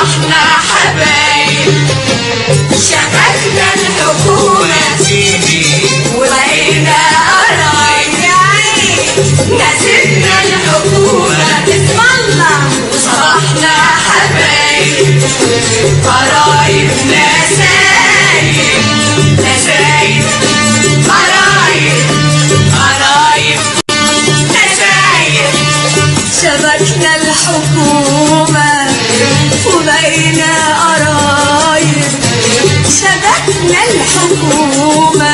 صبحنا حبايب شبكنا الحكومة وبقينا قرايب نسيبنا الحكومة اسم الله وصبحنا حبايب قرايب نسايب نسايب قرايب قرايب نسايب شبكنا الحكومة وبقينا قرايب شبكنا الحكومة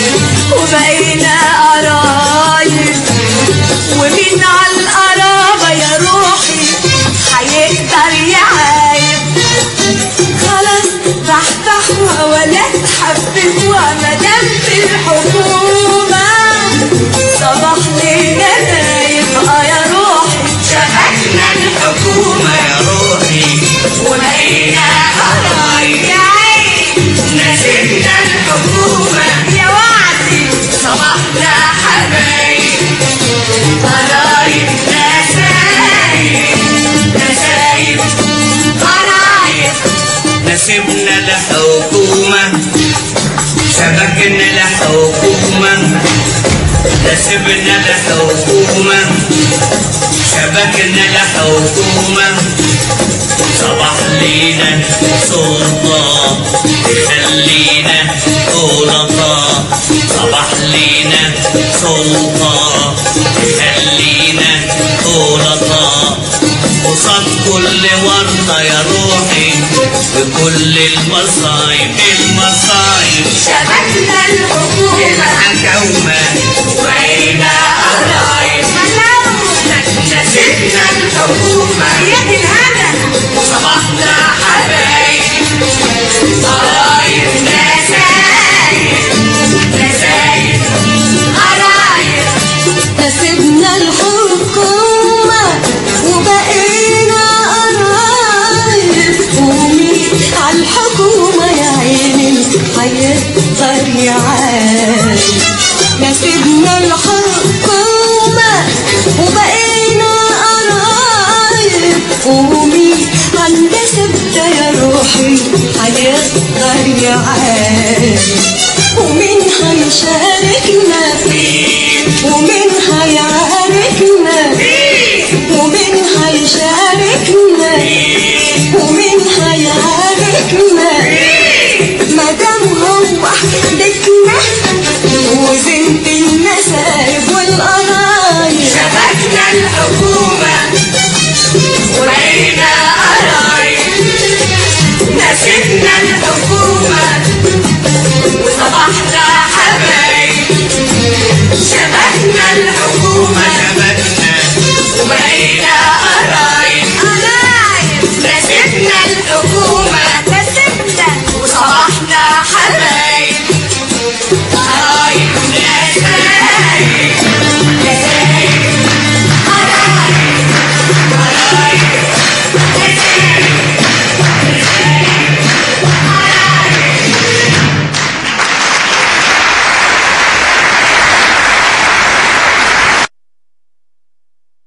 وبقينا قرايب ومين على القرابة يا روحي هيقدر يعايب خلاص بحبحوا ولا تحببوا مدام في الحكومة صباح لينا نايم اه يا روحي شبكنا الحكومة يا روحي وبقينا قرايب يا عين نسيبنا الحكومة يا وعدي صباحنا حبايب قرايب نسايب نسايب قرايب نسيبنا الحكومة شبكنا الحكومة نسيبنا الحكومة شبكنا الحكومة صباح لينا سلطة خلينا غلطة صباح لينا سلطة خلينا غلطة قصاد كل ورطة يا روحي بكل المصايب المصايب شبكنا الحكومة الحكومة وبقينا قرايب نسيبنا الحكومة يا دي الهنا صباحنا حبايب قرايب نسايب نسايب قرايب نسيبنا الحكومة وبقينا قرايب ومين عالحكومة يا عيني هيقدر يعايب نسيبنا الحكومة وبقينا قرايب ومين عند سبتة يا روحي هيقدر يعايب ومين هيشاركنا ومين هيعاركنا ومين هيشاركنا ومين هيعاركنا مدام هو بيتنا وزنت النسايب والقرايب شبكنا الحكومة